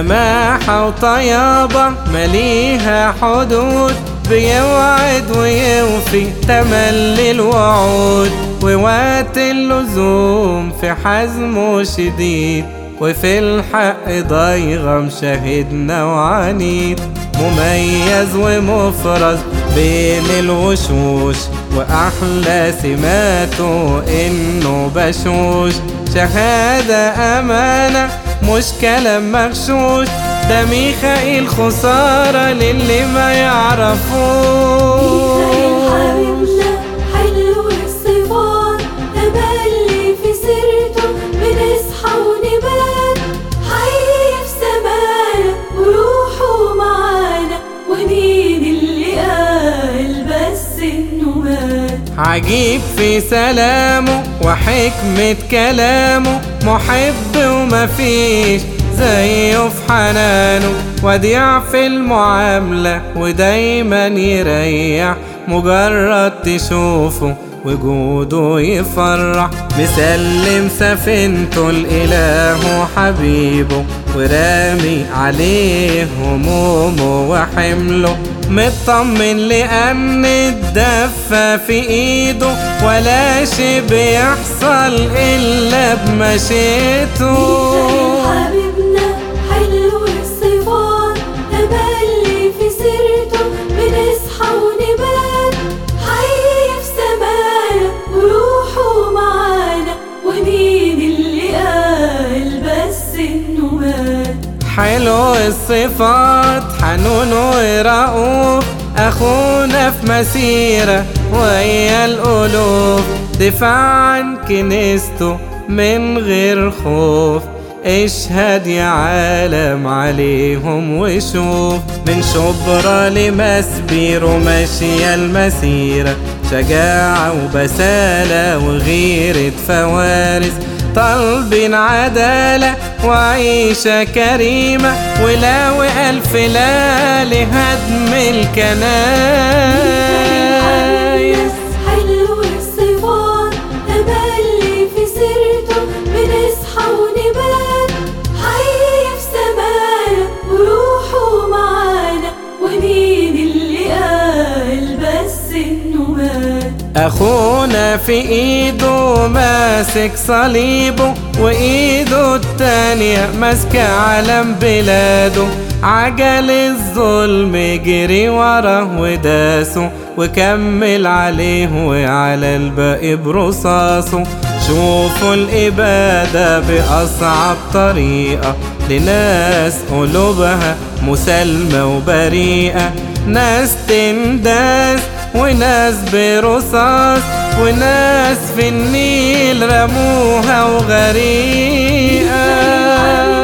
سماحة وطيابة مليها حدود بيوعد ويوفي تملي الوعود ووقت اللزوم في حزمه شديد وفي الحق ضيغم شهدنا وعنيد مميز ومفرز بين الوشوش وأحلى سماته إنه بشوش شهادة أمانة مش كلام مغشوش ده ميخائيل خسارة للي ما يعرفوش حبيبنا حلو الصفات تملي في سيرته بنصحى ونبات حي في سمانا وروحه معانا ومين اللي قال بس انه مات عجيب في سلامه وحكمة كلامه محب ومفيش زيه في حنانه وديع في المعاملة ودايما يريح مجرد تشوفه وجوده يفرح مسلم سفينته الإله حبيبه ورامي عليه همومه وحمله مطمن لأن الدفة في إيده ولا شي بيحصل إلا بمشيته حبيبنا حلو الصفات تملي في سيرته بنصحى ونبات حي في سمانا وروحه معانا ومين اللي قال بس انه مات حلو الصفات حنون ورؤوف أخونا في مسيرة ويا الألوف دفاع عن كنيسته من غير خوف اشهد يا عالم عليهم وشوف من شبرا لمسبير وماشية المسيرة شجاعة وبسالة وغيرة فوارس طالبين عدالة وعيشة كريمة ولو ألف لا لهدم الكنايس حلو الصفات تملي في سيرته بنصحى ونبات حي في سمانا وروحه معانا ومين اللي قال بس انه مات أخونا في إيده ماسك صليبه وإيده التانية ماسكة علم بلاده عجل الظلم جري وراه وداسه وكمل عليه وعلى الباقي برصاصه شوفوا الإبادة بأصعب طريقة لناس قلوبها مسالمة وبريئة ناس تنداس وناس برصاص وناس في النيل رموها وغريقة